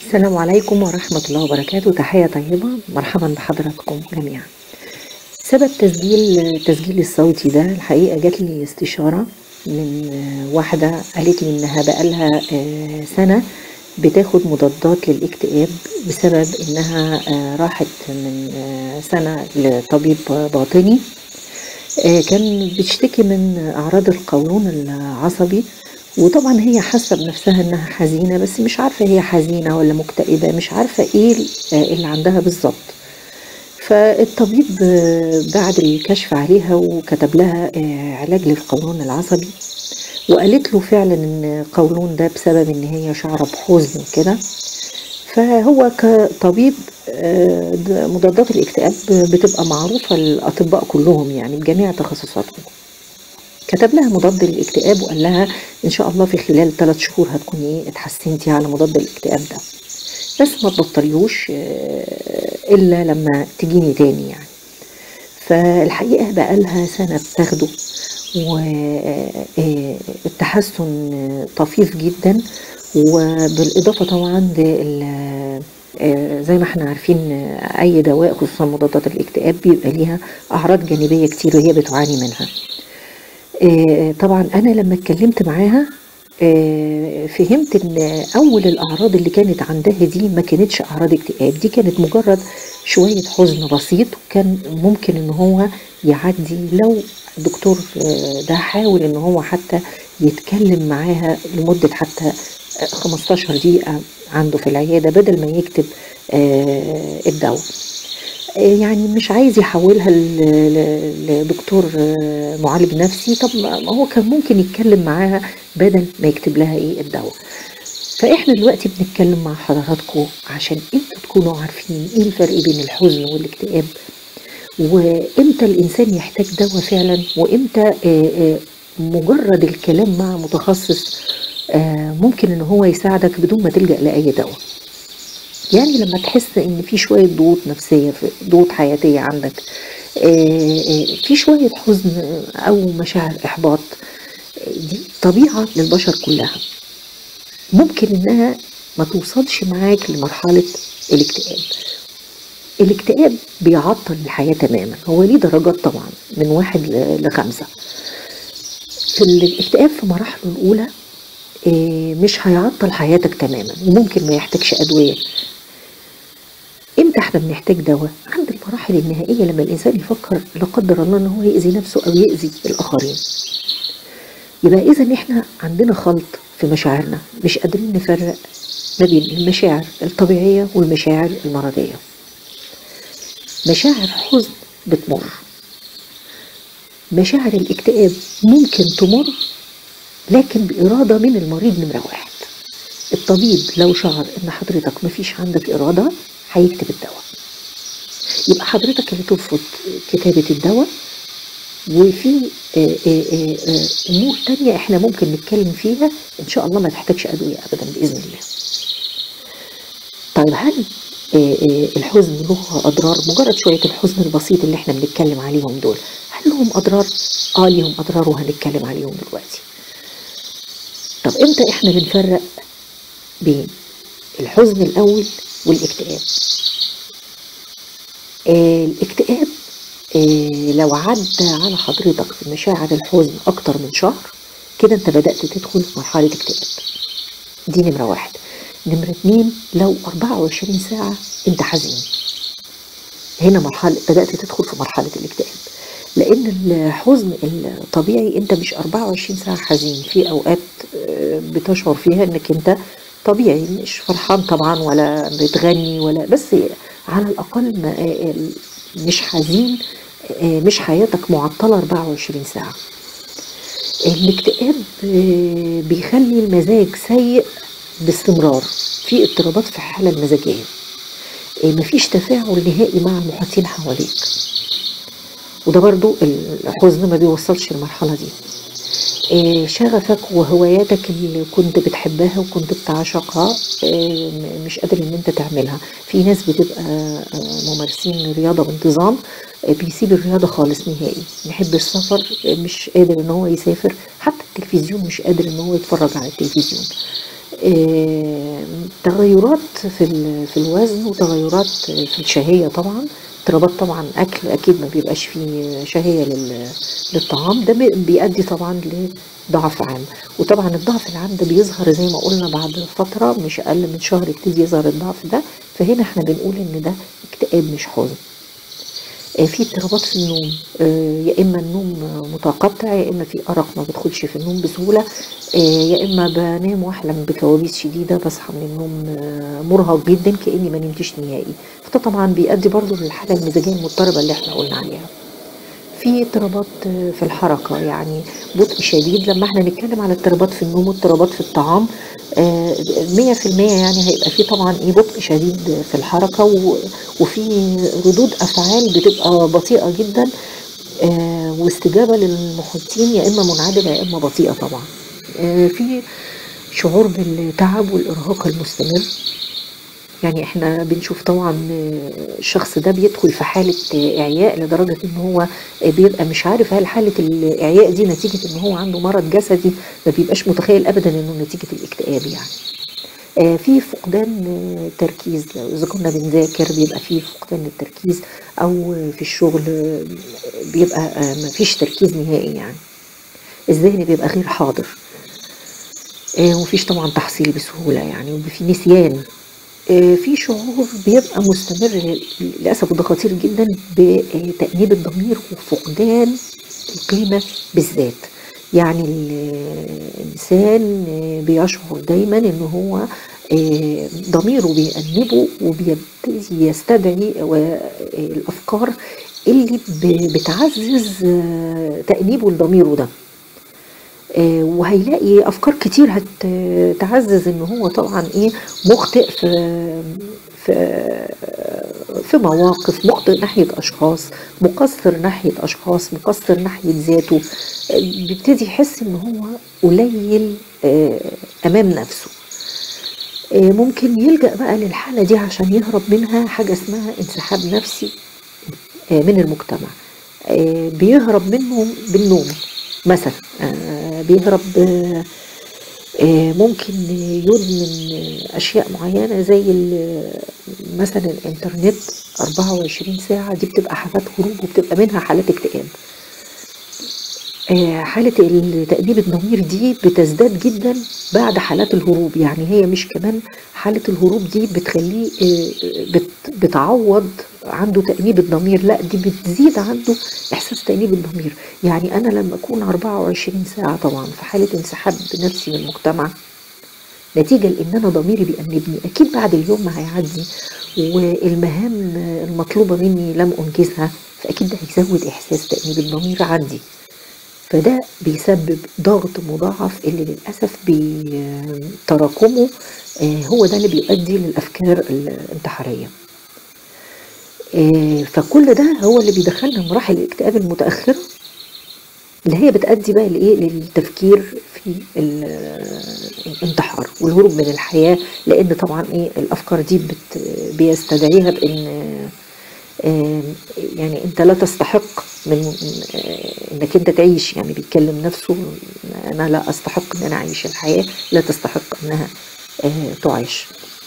السلام عليكم ورحمة الله وبركاته تحية طيبة مرحبا بحضراتكم جميعا سبب تسجيل التسجيل الصوتي ده الحقيقة جات لي استشارة من واحدة قالت لي إنها بقالها سنة بتاخد مضادات للاكتئاب بسبب إنها راحت من سنة لطبيب باطني كان بتشتكي من أعراض القولون العصبي وطبعا هي حاسه بنفسها انها حزينه بس مش عارفه هي حزينه ولا مكتئبه مش عارفه ايه اللي عندها بالظبط فالطبيب بعد الكشف عليها وكتب لها علاج للقولون العصبي وقالت له فعلا ان القولون ده بسبب ان هي شعره بحزن كده فهو كطبيب مضادات الاكتئاب بتبقى معروفه للاطباء كلهم يعني بجميع تخصصاتهم كتب لها مضاد للاكتئاب وقال لها ان شاء الله في خلال ثلاث شهور هتكوني اتحسنتي على مضاد الاكتئاب ده بس ما تبطليوش الا لما تجيني تاني يعني فالحقيقه بقى لها سنه بتاخده والتحسن طفيف جدا وبالاضافه طبعا زي ما احنا عارفين اي دواء خصوصا مضادات الاكتئاب بيبقى ليها اعراض جانبيه كتير وهي بتعاني منها طبعا انا لما اتكلمت معاها فهمت ان اول الاعراض اللي كانت عندها دي ما كانتش اعراض اكتئاب دي كانت مجرد شويه حزن بسيط وكان ممكن ان هو يعدي لو الدكتور ده حاول ان هو حتى يتكلم معاها لمده حتى 15 دقيقه عنده في العياده بدل ما يكتب الدواء يعني مش عايز يحولها لدكتور معالج نفسي طب ما هو كان ممكن يتكلم معاها بدل ما يكتب لها ايه الدواء فاحنا دلوقتي بنتكلم مع حضراتكم عشان انتوا تكونوا عارفين ايه الفرق بين الحزن والاكتئاب وامتى الانسان يحتاج دواء فعلا وامتى مجرد الكلام مع متخصص ممكن ان هو يساعدك بدون ما تلجا لاي دواء يعني لما تحس ان في شويه ضغوط نفسيه ضغوط حياتيه عندك في شويه حزن او مشاعر احباط دي طبيعه للبشر كلها ممكن انها ما توصلش معاك لمرحله الاكتئاب الاكتئاب بيعطل الحياه تماما هو ليه درجات طبعا من واحد لخمسه في الاكتئاب في مراحله الاولى مش هيعطل حياتك تماما وممكن ما يحتاجش ادويه امتى احنا بنحتاج دواء عند المراحل النهائيه لما الانسان يفكر لا قدر الله ان هو يأذي نفسه او يأذي الاخرين يبقى اذا احنا عندنا خلط في مشاعرنا مش قادرين نفرق ما بين المشاعر الطبيعيه والمشاعر المرضيه مشاعر حزن بتمر مشاعر الاكتئاب ممكن تمر لكن بإرادة من المريض نمرة واحد الطبيب لو شعر ان حضرتك مفيش عندك إرادة هيكتب الدواء يبقى حضرتك اللي ترفض كتابة الدواء وفي أمور تانية احنا ممكن نتكلم فيها إن شاء الله ما تحتاجش أدوية أبدا بإذن الله طيب هل الحزن له أضرار مجرد شوية الحزن البسيط اللي احنا بنتكلم عليهم دول هل لهم أضرار؟ آه ليهم أضرار وهنتكلم عليهم دلوقتي طب امتى احنا بنفرق بين الحزن الاول والاكتئاب آه الاكتئاب آه لو عدى على حضرتك في مشاعر الحزن اكتر من شهر كده انت بدأت تدخل في مرحلة اكتئاب دي نمرة واحد نمرة اتنين لو 24 ساعة انت حزين هنا مرحلة بدأت تدخل في مرحلة الاكتئاب لان الحزن الطبيعي انت مش 24 ساعه حزين في اوقات بتشعر فيها انك انت طبيعي مش فرحان طبعا ولا بتغني ولا بس على الاقل مش حزين مش حياتك معطله 24 ساعه الاكتئاب بيخلي المزاج سيء باستمرار في اضطرابات في الحاله المزاجيه مفيش تفاعل نهائي مع المحيطين حواليك وده برضو الحزن ما بيوصلش للمرحلة دي شغفك وهواياتك اللي كنت بتحبها وكنت بتعشقها مش قادر ان انت تعملها في ناس بتبقى ممارسين رياضة بانتظام بيسيب الرياضة خالص نهائي يحب السفر مش قادر ان هو يسافر حتى التلفزيون مش قادر ان هو يتفرج على التلفزيون تغيرات في ال- في الوزن وتغيرات في الشهية طبعا اضطرابات طبعا أكل أكيد ما بيبقاش فيه شهية لل- للطعام ده بي- بيؤدي طبعا لضعف عام وطبعا الضعف العام ده بيظهر زي ما قلنا بعد فترة مش أقل من شهر يبتدي يظهر الضعف ده فهنا احنا بنقول إن ده اكتئاب مش حزن آه، في اضطرابات في النوم آه، يا اما النوم متقطع يا اما في ارق ما بدخلش في النوم بسهوله آه، يا اما بنام واحلم بكوابيس شديده بصحى من النوم آه، مرهق جدا كاني ما نمتش نهائي فده طبعا بيؤدي برضو للحاله المزاجيه المضطربه اللي احنا قلنا عليها في اضطرابات في الحركة يعني بطء شديد لما احنا نتكلم على اضطرابات في النوم واضطرابات في الطعام آه، مية في المية يعني هيبقى في طبعا ايه بطء شديد في الحركة و- وفي ردود أفعال بتبقى بطيئة جدا آه، واستجابة للمحيطين يا إما منعدمة يا إما بطيئة طبعا آه، في شعور بالتعب والإرهاق المستمر يعني احنا بنشوف طبعا الشخص ده بيدخل في حالة إعياء لدرجة إن هو بيبقى مش عارف هل حالة الإعياء دي نتيجة إن هو عنده مرض جسدي ما بيبقاش متخيل أبدا إنه نتيجة الاكتئاب يعني آه، في فقدان آه، تركيز لو إذا كنا بنذاكر بيبقى في فقدان للتركيز أو في الشغل آه، بيبقى آه، مفيش تركيز نهائي يعني الذهن بيبقى غير حاضر آه، ومفيش طبعا تحصيل بسهولة يعني وفي نسيان آه، في شعور بيبقى مستمر للأسف وده خطير جدا بتأنيب الضمير وفقدان القيمة بالذات يعني ال- الإنسان آه، بيشعر دايما إن هو آه، ضميره بيأنبه وبيبتدي يستدعي و- الأفكار اللي ب- بتعزز آه، تأنيبه لضميره ده آه، وهيلاقي افكار كتير هتعزز ان هو طبعا ايه مخطئ في في في مواقف مخطئ ناحيه اشخاص مقصر ناحيه اشخاص مقصر ناحيه ذاته آه، بيبتدي يحس ان هو قليل آه، امام نفسه آه، ممكن يلجأ بقى للحالة دي عشان يهرب منها حاجة اسمها انسحاب نفسي آه، من المجتمع آه، بيهرب منه بالنوم مثلا آه، بيهرب آه، آه، ممكن يدمن أشياء معينة زي ال- مثلا الإنترنت 24 ساعة دي بتبقى حالات هروب وبتبقى منها حالات اكتئاب آه، حالة ال- تأديب الضمير دي بتزداد جدا بعد حالات الهروب يعني هي مش كمان حالة الهروب دي بتخليه آه، بت- بتعوض عنده تأنيب الضمير لا دي بتزيد عنده إحساس تأنيب الضمير يعني أنا لما أكون 24 ساعة طبعا في حالة انسحاب نفسي من المجتمع نتيجة لأن أنا ضميري بيأنبني أكيد بعد اليوم ما هيعدي والمهام المطلوبة مني لم أنجزها فأكيد ده هيزود إحساس تأنيب الضمير عندي فده بيسبب ضغط مضاعف اللي للأسف بتراكمه آه، هو ده اللي بيؤدي للأفكار الانتحارية آه، فكل ده هو اللي بيدخلنا مراحل الاكتئاب المتأخرة اللي هي بتأدي بقى لإيه للتفكير في ال- الانتحار والهروب من الحياة لأن طبعا إيه الأفكار دي بت بيستدعيها بإن آه، يعني أنت لا تستحق من آه، إنك أنت تعيش يعني بيتكلم نفسه أنا لا أستحق إن أنا أعيش الحياة لا تستحق إنها آه، تعيش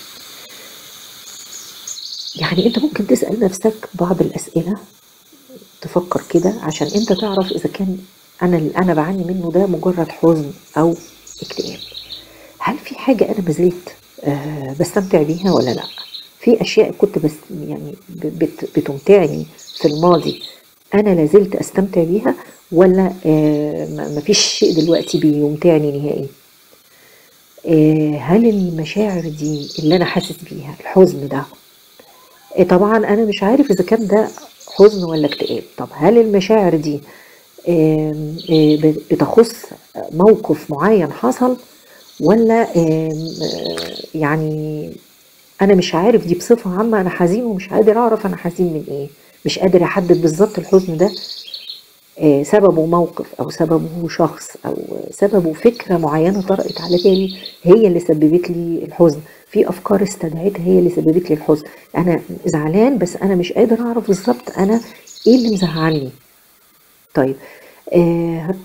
يعني أنت ممكن تسأل نفسك بعض الأسئلة تفكر كده عشان انت تعرف اذا كان انا اللي انا بعاني منه ده مجرد حزن او اكتئاب هل في حاجة انا ما زلت آه بستمتع بيها ولا لا في اشياء كنت بس يعني ب- بت بتمتعني في الماضي انا لازلت استمتع بيها ولا آه ما ما فيش شيء دلوقتي بيمتعني نهائي آه هل المشاعر دي اللي انا حاسس بيها الحزن ده إيه طبعا انا مش عارف اذا كان ده حزن ولا اكتئاب طب هل المشاعر دي آم، آه، بت- بتخص موقف معين حصل ولا آم، آه، يعني انا مش عارف دي بصفة عامة انا حزين ومش قادر اعرف انا حزين من ايه مش قادر احدد بالظبط الحزن ده آه، سببه موقف او سببه شخص او سببه فكره معينه طرقت على بالي هي اللي سببت لي الحزن في افكار استدعتها هي اللي سببت لي الحزن انا زعلان بس انا مش قادر اعرف بالظبط انا ايه اللي مزعلني طيب آه،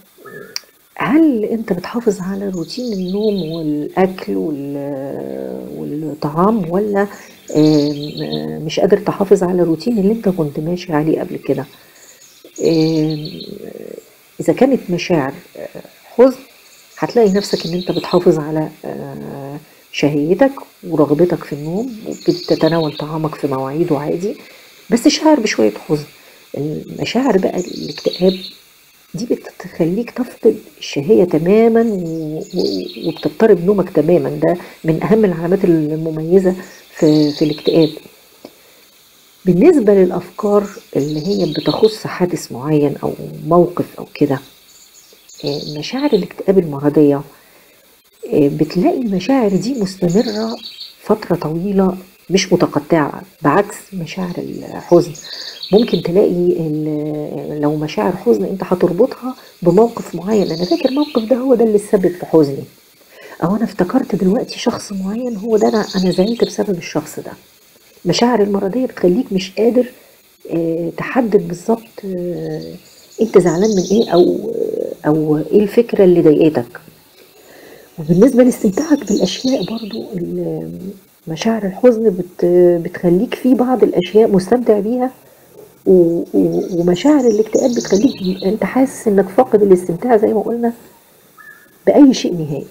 هل انت بتحافظ على روتين النوم والاكل وال- الطعام ولا آم، آه، مش قادر تحافظ على الروتين اللي انت كنت ماشي عليه قبل كده آم، اذا كانت مشاعر آه، حزن هتلاقي نفسك ان انت بتحافظ على آه، شهيتك ورغبتك في النوم وبتتناول طعامك في مواعيده عادي بس شاعر بشوية حزن المشاعر بقى الاكتئاب دي بتخليك تفقد الشهية تماما و- و- وبتضطرب نومك تماما ده من أهم العلامات المميزة في, في الاكتئاب بالنسبة للأفكار اللي هي بتخص حادث معين أو موقف أو كده آه، مشاعر الاكتئاب المرضية آه، بتلاقي المشاعر دي مستمرة فترة طويلة مش متقطعة بعكس مشاعر الحزن ممكن تلاقي ال- لو مشاعر حزن انت هتربطها بموقف معين انا فاكر الموقف ده هو ده اللي سبب في حزني او انا افتكرت دلوقتي شخص معين هو ده انا انا زعلت بسبب الشخص ده المشاعر المرضية بتخليك مش قادر آه، تحدد بالظبط آه، انت زعلان من ايه او او ايه الفكرة اللي ضايقتك وبالنسبة لاستمتاعك بالأشياء برضو ال- مشاعر الحزن بت بتخليك في بعض الأشياء مستمتع بيها و- و- ومشاعر الاكتئاب بتخليك انت حاسس انك فاقد الاستمتاع زي ما قلنا بأي شيء نهائي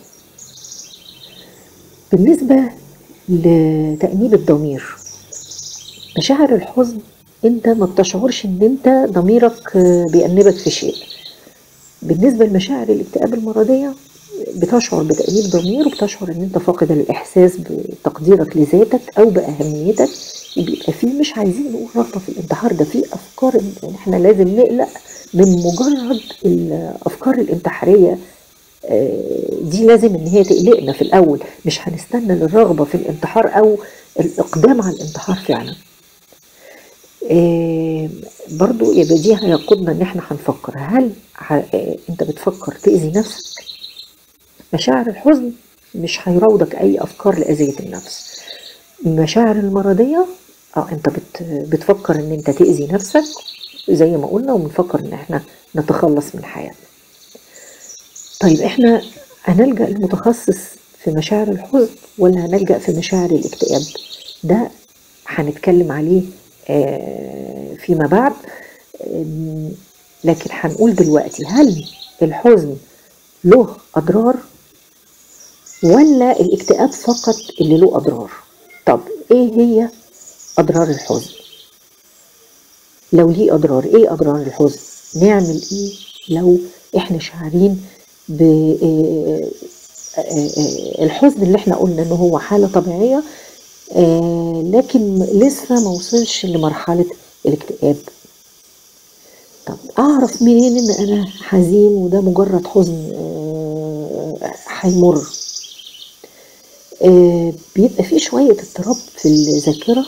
بالنسبة لتأنيب الضمير مشاعر الحزن انت ما بتشعرش ان انت ضميرك آه، بيأنبك في شيء بالنسبة لمشاعر الاكتئاب المرضية بتشعر بتأنيب ضمير وبتشعر ان انت فاقد الإحساس بتقديرك لذاتك أو بأهميتك بيبقى فيه مش عايزين نقول رغبة في الانتحار ده فيه أفكار إن احنا لازم نقلق من مجرد الأفكار الانتحارية آه، دي لازم ان هي تقلقنا في الأول مش هنستنى للرغبة في الانتحار أو الإقدام على الانتحار فعلا آه، برضو يبقى دي هيقودنا ان احنا هنفكر هل ه... آه، انت بتفكر تأذي نفسك مشاعر الحزن مش هيراودك اي افكار لأذية النفس المشاعر المرضية اه انت بت... بتفكر ان انت تأذي نفسك زي ما قلنا وبنفكر ان احنا نتخلص من حياتنا طيب احنا هنلجأ لمتخصص في مشاعر الحزن ولا هنلجأ في مشاعر الاكتئاب ده هنتكلم عليه آه، فيما بعد آم، لكن هنقول دلوقتي هل الحزن له أضرار ولا الاكتئاب فقط اللي له أضرار طب إيه هي أضرار الحزن لو ليه أضرار إيه أضرار الحزن نعمل إيه لو إحنا شاعرين ب آه، آه، آه، الحزن اللي إحنا قلنا إن هو حالة طبيعية آه، لكن لسه ما وصلش لمرحلة الاكتئاب طب أعرف منين إن أنا حزين وده مجرد حزن آه، هيمر آه، بيبقى فيه شوية اضطراب في الذاكرة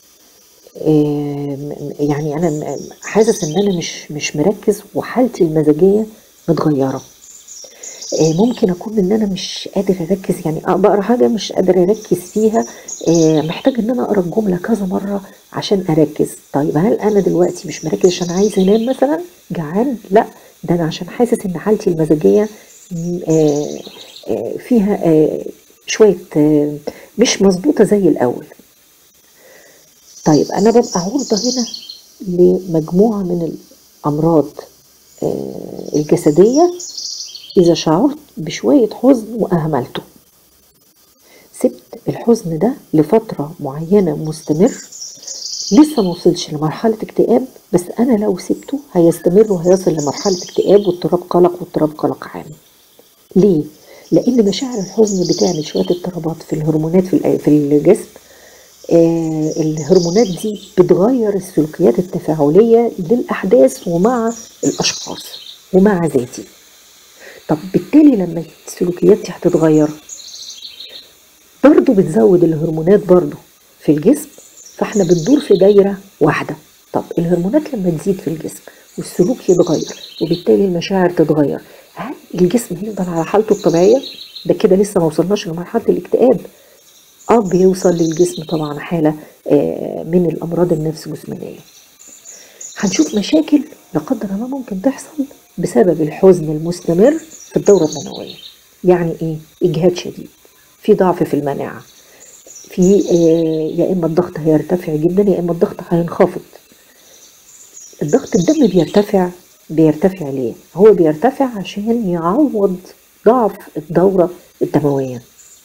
آه، يعني أنا م- حاسس إن أنا مش مش مركز وحالتي المزاجية متغيرة آه، ممكن اكون ان انا مش قادر اركز يعني أه بقرا حاجه مش قادر اركز فيها آه، محتاج ان انا اقرا الجمله كذا مره عشان اركز طيب هل انا دلوقتي مش مركز عشان عايز انام مثلا جعان لا ده انا عشان حاسس ان حالتي المزاجيه م- آه، آه، فيها آه، شويه آه، مش مظبوطه زي الاول طيب انا ببقى عرضه هنا لمجموعه من الامراض آه، الجسديه إذا شعرت بشوية حزن وأهملته سبت الحزن ده لفترة معينة مستمر لسه ما وصلش لمرحلة اكتئاب بس أنا لو سبته هيستمر وهيصل لمرحلة اكتئاب واضطراب قلق واضطراب قلق عام ليه؟ لأن مشاعر الحزن بتعمل شوية اضطرابات في الهرمونات في الأ- في الجسم آه الهرمونات دي بتغير السلوكيات التفاعلية للأحداث ومع الأشخاص ومع ذاتي طب بالتالي لما السلوكيات دي هتتغير برضو بتزود الهرمونات برضو في الجسم فاحنا بندور في دايرة واحدة طب الهرمونات لما تزيد في الجسم والسلوك يتغير وبالتالي المشاعر تتغير هل الجسم هيفضل على حالته الطبيعية؟ ده كده لسه ما وصلناش لمرحلة الاكتئاب اه بيوصل للجسم طبعا حالة آه، من الأمراض النفس جسمانية هنشوف مشاكل لا قدر الله ممكن تحصل بسبب الحزن المستمر في الدورة المنوية يعني ايه؟ إجهاد شديد في ضعف في المناعة في آه، يا اما الضغط هيرتفع جدا يا اما الضغط هينخفض الضغط الدم بيرتفع بيرتفع ليه هو بيرتفع عشان يعوض ضعف الدورة الدموية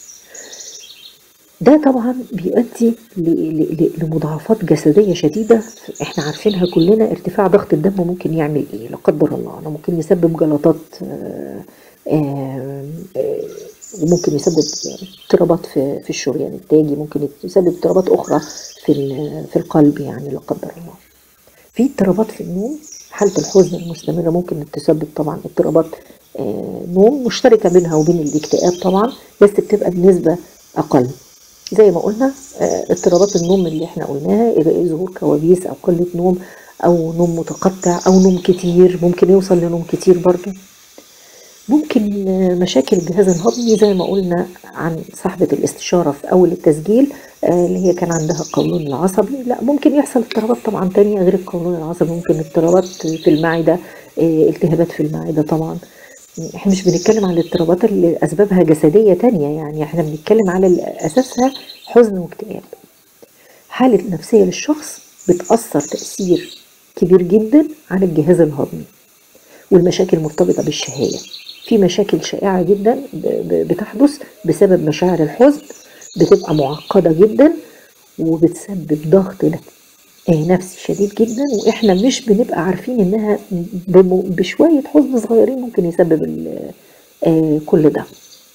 ده طبعا بيؤدي ل- ل- ل- لمضاعفات جسدية شديدة احنا عارفينها كلنا ارتفاع ضغط الدم ممكن يعمل ايه لا قدر الله أنا ممكن يسبب جلطات آه، آه، آه، وممكن يسبب اضطرابات في في الشريان التاجي ممكن يسبب اضطرابات اخرى في ال- في القلب يعني لا قدر الله في اضطرابات في النوم حالة الحزن المستمرة ممكن تسبب طبعا اضطرابات آه، نوم مشتركة بينها وبين الاكتئاب طبعا بس بتبقى بنسبة أقل زي ما قلنا آه، اضطرابات النوم اللي احنا قلناها إذا ظهور كوابيس أو قلة نوم أو نوم متقطع أو نوم كتير ممكن يوصل لنوم كتير برضو ممكن آه، مشاكل الجهاز الهضمي زي ما قلنا عن صاحبة الاستشارة في أول التسجيل آه، اللي هي كان عندها القولون العصبي لا ممكن يحصل اضطرابات طبعا تانية غير القولون العصبي ممكن اضطرابات في المعدة آه، التهابات في المعدة طبعا احنا مش بنتكلم عن الاضطرابات اللي أسبابها جسدية تانية يعني احنا بنتكلم على ال- أساسها حزن واكتئاب حالة النفسية للشخص بتأثر تأثير كبير جدا على الجهاز الهضمي والمشاكل مرتبطة بالشهية في مشاكل شائعة جدا ب- ب- بتحدث بسبب مشاعر الحزن بتبقى معقدة جدا وبتسبب ضغط ن- آه، نفسي شديد جدا واحنا مش بنبقى عارفين انها بم- بشوية حزن صغيرين ممكن يسبب ال- آه، كل ده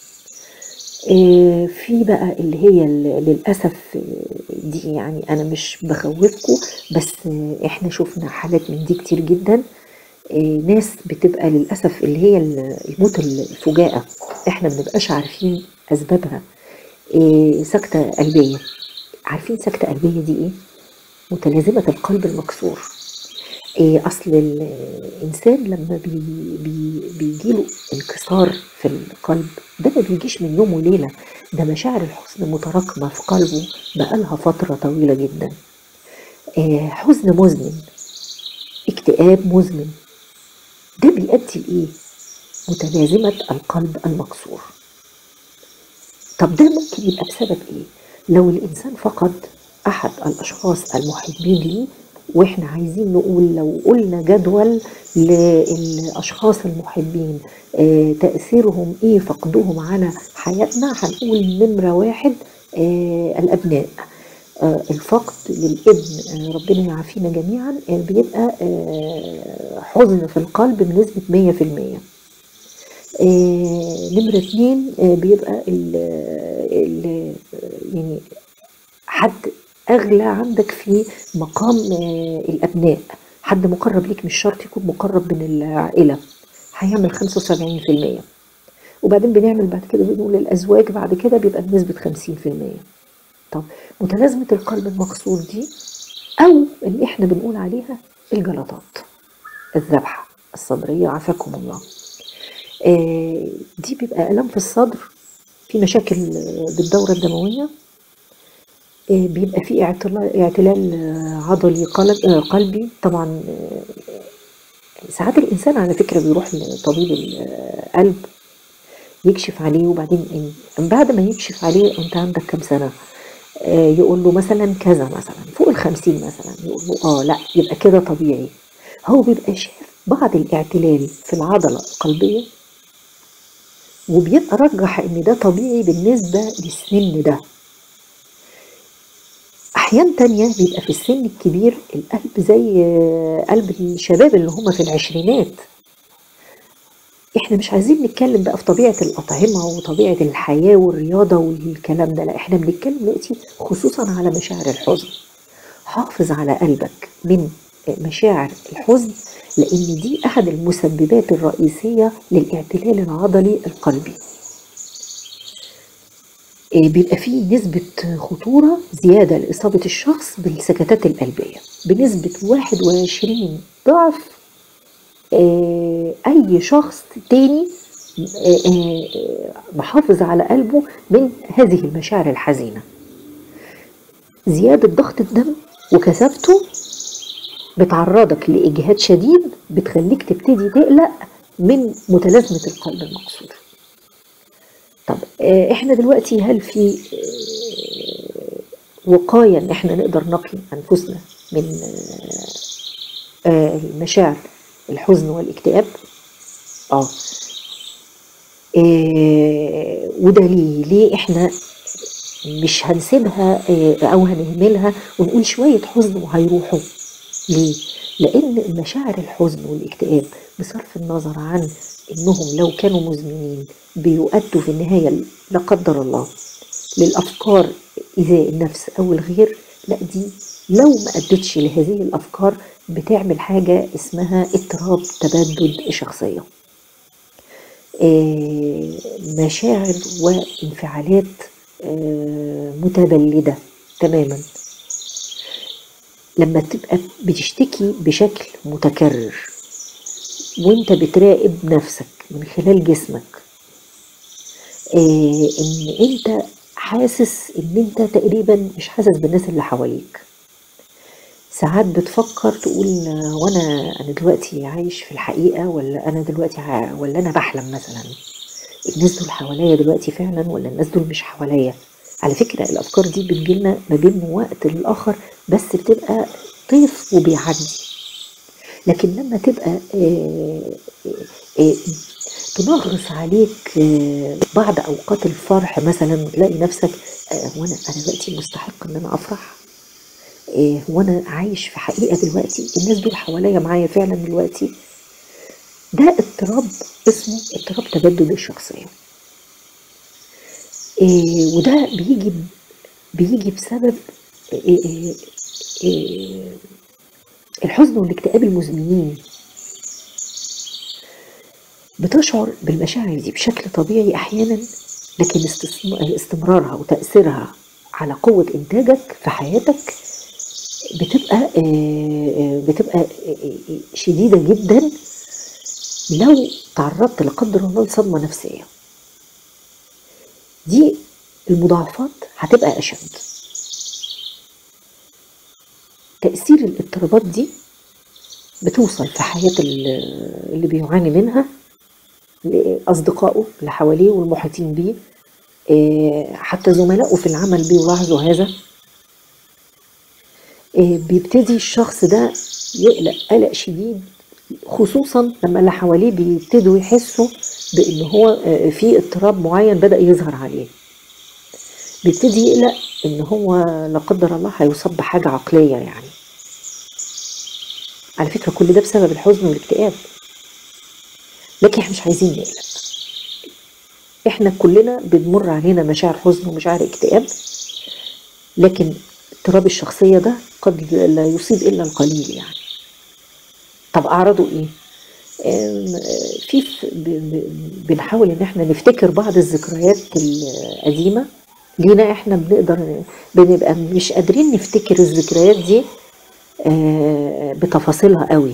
آه، في بقى اللي هي ال- للأسف آه، دي يعني أنا مش بخوفكم بس آه، إحنا شفنا حالات من دي كتير جدا آه، ناس بتبقى للأسف اللي هي ال- الموت الفجائة إحنا منبقاش عارفين أسبابها آه، سكتة قلبية عارفين سكتة قلبية دي إيه؟ متلازمة القلب المكسور إيه اصل الانسان لما بي بي بيجيله انكسار في القلب ده ما بيجيش من يوم وليله ده مشاعر الحزن متراكمه في قلبه بقالها فتره طويله جدا إيه حزن مزمن اكتئاب مزمن ده بيؤدي لايه متلازمه القلب المكسور طب ده ممكن يبقى بسبب ايه لو الانسان فقد احد الاشخاص المحبين ليه واحنا عايزين نقول لو قلنا جدول للاشخاص المحبين آه تاثيرهم ايه فقدهم على حياتنا هنقول نمره واحد آه الابناء آه الفقد للابن آه ربنا يعافينا جميعا آه بيبقى آه حزن في القلب بنسبه 100% آه نمرة اتنين آه بيبقى ال ال يعني حد أغلى عندك في مقام آه الأبناء حد مقرب ليك مش شرط يكون مقرب من العائلة هيعمل 75% وبعدين بنعمل بعد كده بنقول الأزواج بعد كده بيبقى بنسبة 50% طب متلازمة القلب المكسور دي أو اللي احنا بنقول عليها الجلطات الذبحة الصدرية عافاكم الله آه دي بيبقى ألم في الصدر في مشاكل بالدورة الدموية آه بيبقى في اعتلال, اعتلال عضلي قلبي طبعا آه ساعات الإنسان على فكرة بيروح لطبيب القلب يكشف عليه وبعدين بعد ما يكشف عليه انت عندك كم سنة يقول له مثلا كذا مثلا فوق الخمسين مثلا يقول له اه لا يبقى كده طبيعي هو بيبقى شاف بعض الاعتلال في العضلة القلبية وبيبقى رجح ان ده طبيعي بالنسبة للسن ده احيان تانية بيبقى في السن الكبير القلب زي قلب الشباب اللي هم في العشرينات احنا مش عايزين نتكلم بقى في طبيعة الأطعمة وطبيعة الحياة والرياضة والكلام ده لا احنا بنتكلم دلوقتي خصوصا على مشاعر الحزن حافظ على قلبك من مشاعر الحزن لأن دي أحد المسببات الرئيسية للاعتلال العضلي القلبي بيبقى فيه نسبة خطورة زيادة لإصابة الشخص بالسكتات القلبية بنسبة 21 ضعف اي شخص تاني محافظ على قلبه من هذه المشاعر الحزينه زياده ضغط الدم وكثافته بتعرضك لاجهاد شديد بتخليك تبتدي تقلق من متلازمه القلب المكسور طب احنا دلوقتي هل في وقاية ان احنا نقدر نقي انفسنا من آه، آه، المشاعر الحزن والاكتئاب اه آه، وده ليه ليه احنا مش هنسيبها آه، او هنهملها ونقول شوية حزن وهيروحوا ليه؟ لأن مشاعر الحزن والاكتئاب بصرف النظر عن إنهم لو كانوا مزمنين بيؤدوا في النهاية لا قدر الله للأفكار إيذاء النفس أو الغير لا دي لو ما أدتش لهذه الأفكار بتعمل حاجة اسمها اضطراب تبدد شخصية آه، مشاعر وانفعالات آه، متبلدة تماما لما تبقى بتشتكي بشكل متكرر وانت بتراقب نفسك من خلال جسمك آه ان انت حاسس ان انت تقريبا مش حاسس بالناس اللي حواليك ساعات بتفكر تقول آه، وانا انا دلوقتي عايش في الحقيقة ولا انا دلوقتي ع- ولا انا بحلم مثلا الناس دول حواليا دلوقتي فعلا ولا الناس دول مش حواليا على فكرة الافكار دي بتجيلنا ما بين وقت للاخر بس بتبقى طيف وبيعدي لكن لما تبقى آه، آه، آه، تنغص عليك آه، بعض اوقات الفرح مثلا تلاقي نفسك آه، هو انا انا دلوقتي مستحق ان انا افرح آه، هو انا عايش في حقيقه دلوقتي الناس دول حواليا معايا فعلا دلوقتي ده اضطراب اسمه اضطراب تبدد الشخصيه آه، وده بيجي بيجي بسبب آه، آه، آه، الحزن والاكتئاب المزمنين بتشعر بالمشاعر دي بشكل طبيعي احيانا لكن استثم- استمرارها وتاثيرها على قوه انتاجك في حياتك بتبقى آه، آه، بتبقى آه، آه، شديده جدا لو تعرضت لا قدر الله لصدمه نفسيه دي المضاعفات هتبقى اشد تاثير الاضطرابات دي بتوصل في حياه ال- اللي بيعاني منها لأصدقائه اللي حواليه والمحيطين بيه آه، حتى زملائه في العمل بيلاحظوا هذا آه، بيبتدي الشخص ده يقلق قلق شديد خصوصا لما اللي حواليه بيبتدوا يحسوا بان هو آه، في اضطراب معين بدأ يظهر عليه بيبتدي يقلق ان هو لا قدر الله هيصاب بحاجة عقلية يعني على فكرة كل ده بسبب الحزن والاكتئاب لكن احنا مش عايزين نقلق احنا كلنا بنمر علينا مشاعر حزن ومشاعر اكتئاب لكن اضطراب الشخصية ده قد لا يصيب إلا القليل يعني طب أعراضه إيه؟ آم، آه، في ف- ب- ب- بنحاول إن احنا نفتكر بعض الذكريات القديمة لينا احنا بنقدر بنبقى مش قادرين نفتكر الذكريات دي آه، بتفاصيلها قوي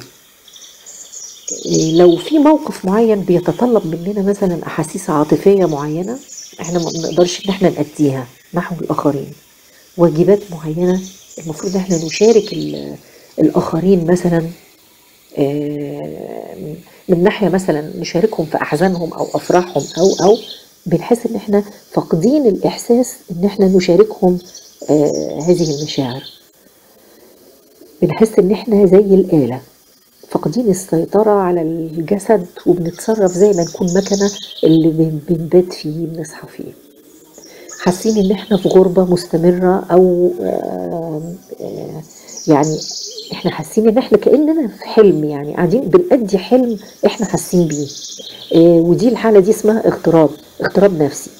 لو في موقف معين بيتطلب مننا مثلا احاسيس عاطفيه معينه احنا ما بنقدرش ان احنا نأديها نحو الاخرين واجبات معينه المفروض احنا نشارك ال- الاخرين مثلا آه، من ناحيه مثلا نشاركهم في احزانهم او افراحهم او او بنحس ان احنا فاقدين الاحساس ان احنا نشاركهم آه، هذه المشاعر بنحس ان احنا زي الآلة فاقدين السيطرة على الجسد وبنتصرف زي ما نكون مكنة اللي بن- بنبات فيه بنصحى فيه حاسين ان احنا في غربة مستمرة او آه، آه، يعني احنا حاسين ان احنا كأننا في حلم يعني قاعدين بنأدي حلم احنا حاسين بيه آه، ودي الحالة دي اسمها اغتراب اغتراب نفسي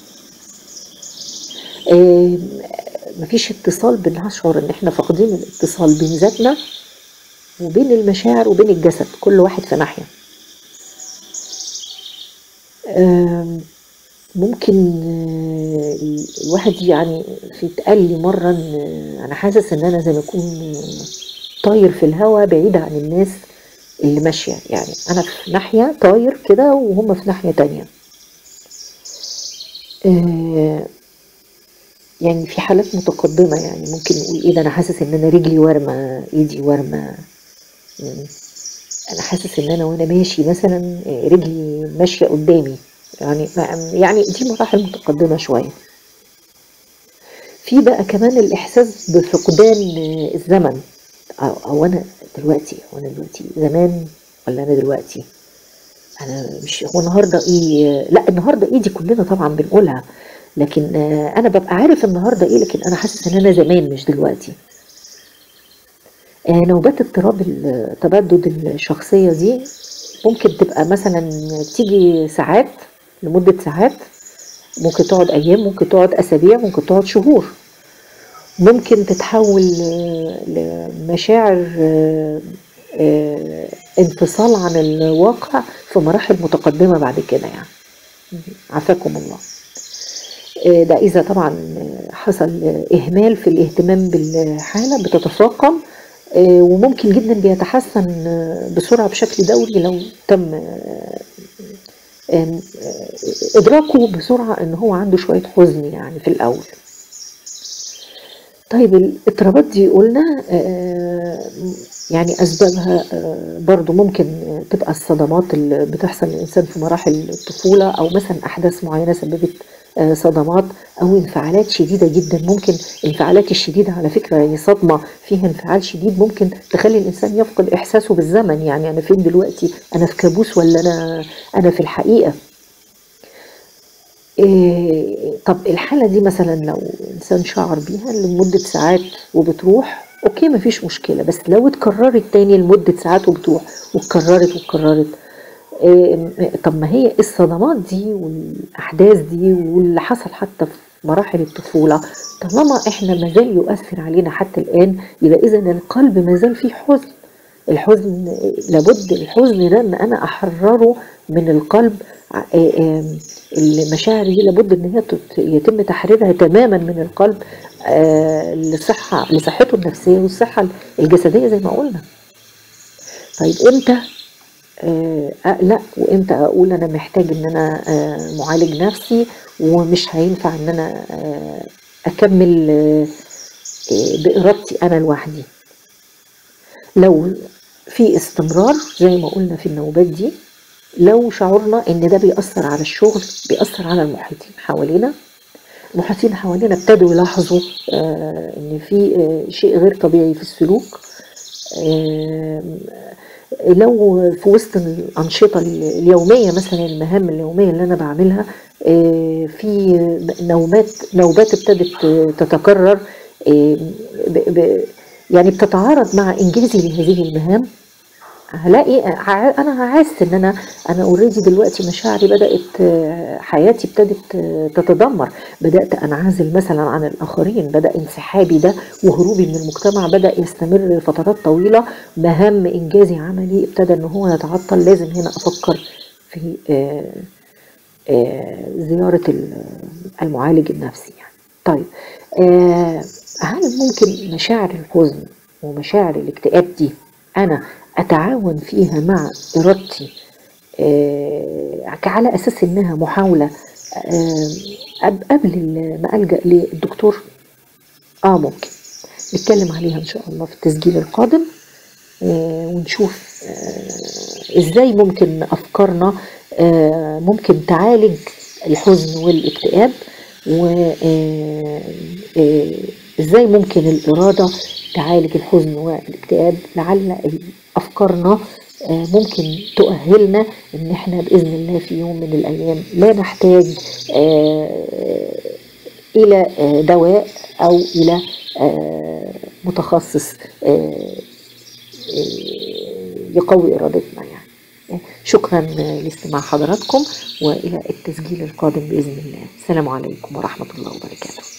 آه، مفيش اتصال بنشعر ان احنا فاقدين الاتصال بين ذاتنا وبين المشاعر وبين الجسد كل واحد في ناحية آم، ممكن آه، الواحد يعني في اتقال لي مرة ان انا حاسس ان انا زي ما اكون طاير في الهواء بعيد عن الناس اللي ماشية يعني انا في ناحية طاير كده وهم في ناحية تانية آه، يعني في حالات متقدمة يعني ممكن نقول ايه ده انا حاسس ان انا رجلي وارمة ايدي وارمة مم. انا حاسس ان انا وانا ماشي مثلا آه، رجلي ماشية قدامي يعني يعني دي مراحل متقدمة شوية في بقى كمان الإحساس بفقدان آه، الزمن أو, أو أنا دلوقتي أو أنا دلوقتي زمان ولا أنا دلوقتي أنا مش هو النهاردة إيه لا النهاردة إيه دي كلنا طبعا بنقولها لكن آه، أنا ببقى عارف النهاردة إيه لكن أنا حاسس إن أنا زمان مش دلوقتي آه، نوبات اضطراب التبدد الشخصية دي ممكن تبقى مثلا تيجي ساعات لمدة ساعات ممكن تقعد أيام ممكن تقعد أسابيع ممكن تقعد شهور ممكن تتحول ل- لمشاعر آه، آه، انفصال عن الواقع في مراحل متقدمة بعد كده يعني عافاكم الله آه، ده إذا طبعا حصل إهمال في الاهتمام بالحالة بتتفاقم آه، وممكن جدا بيتحسن آه، بسرعة بشكل دوري لو تم آه، آم، آه، إدراكه بسرعة إن هو عنده شوية حزن يعني في الأول طيب الاضطرابات دي قلنا آه، يعني أسبابها آه، برضو ممكن آه، تبقى الصدمات اللي بتحصل للإنسان في مراحل الطفولة أو مثلا أحداث معينة سببت آه، صدمات أو انفعالات شديدة جدا ممكن الانفعالات الشديدة على فكرة هي صدمة فيها انفعال شديد ممكن تخلي الإنسان يفقد إحساسه بالزمن يعني أنا فين دلوقتي أنا في كابوس ولا أنا أنا في الحقيقة إيه طب الحالة دي مثلا لو إنسان شعر بيها لمدة ساعات وبتروح أوكي مفيش مشكلة بس لو اتكررت تاني لمدة ساعات وبتروح واتكررت واتكررت إيه طب ما هي الصدمات دي والأحداث دي واللي حصل حتى في مراحل الطفولة طالما احنا مازال يؤثر علينا حتى الآن يبقى إذا القلب مازال فيه حزن الحزن لابد الحزن ده ان انا احرره من القلب ع- آه، آم، المشاعر دي لابد ان هي تت- يتم تحريرها تماما من القلب آه، لصحة لصحته النفسية والصحة الجسدية زي ما قلنا طيب امتى آه، اقلق وامتى اقول انا محتاج ان انا آه، معالج نفسي ومش هينفع ان انا آه، اكمل آه، آه، بارادتي انا لوحدي لو في استمرار زي ما قلنا في النوبات دي لو شعرنا ان ده بيأثر على الشغل بيأثر على المحيطين حوالينا المحيطين حوالينا ابتدوا يلاحظوا آه، ان في آه، شيء غير طبيعي في السلوك آه، لو في وسط الأنشطة اليومية مثلا المهام اليومية اللي أنا بعملها آه، في نوبات نوبات ابتدت تتكرر آه، ب- ب- يعني بتتعارض مع إنجازي لهذه المهام هلاقي ع- انا هحس ان انا انا اوريدي دلوقتي مشاعري بدات آه، حياتي ابتدت آه، تتدمر بدات انعزل مثلا عن الاخرين بدا انسحابي ده وهروبي من المجتمع بدا يستمر لفترات طويله مهام انجازي عملي ابتدى ان هو يتعطل لازم هنا افكر في آه، آه، زياره ال- المعالج النفسي يعني طيب آه، هل ممكن مشاعر الحزن ومشاعر الاكتئاب دي انا اتعاون فيها مع ارادتي آه، على اساس انها محاوله آه، قب- قبل ما الجا للدكتور اه ممكن نتكلم عليها ان شاء الله في التسجيل القادم آه، ونشوف آه، ازاي ممكن افكارنا آه، ممكن تعالج الحزن والاكتئاب وازاي ممكن الاراده تعالج الحزن والاكتئاب لعل افكارنا آه، ممكن تؤهلنا ان احنا باذن الله في يوم من الايام لا نحتاج آه، الى آه، دواء او الى آه، متخصص آه، يقوي ارادتنا يعني شكرا لاستماع حضراتكم والى التسجيل القادم باذن الله السلام عليكم ورحمه الله وبركاته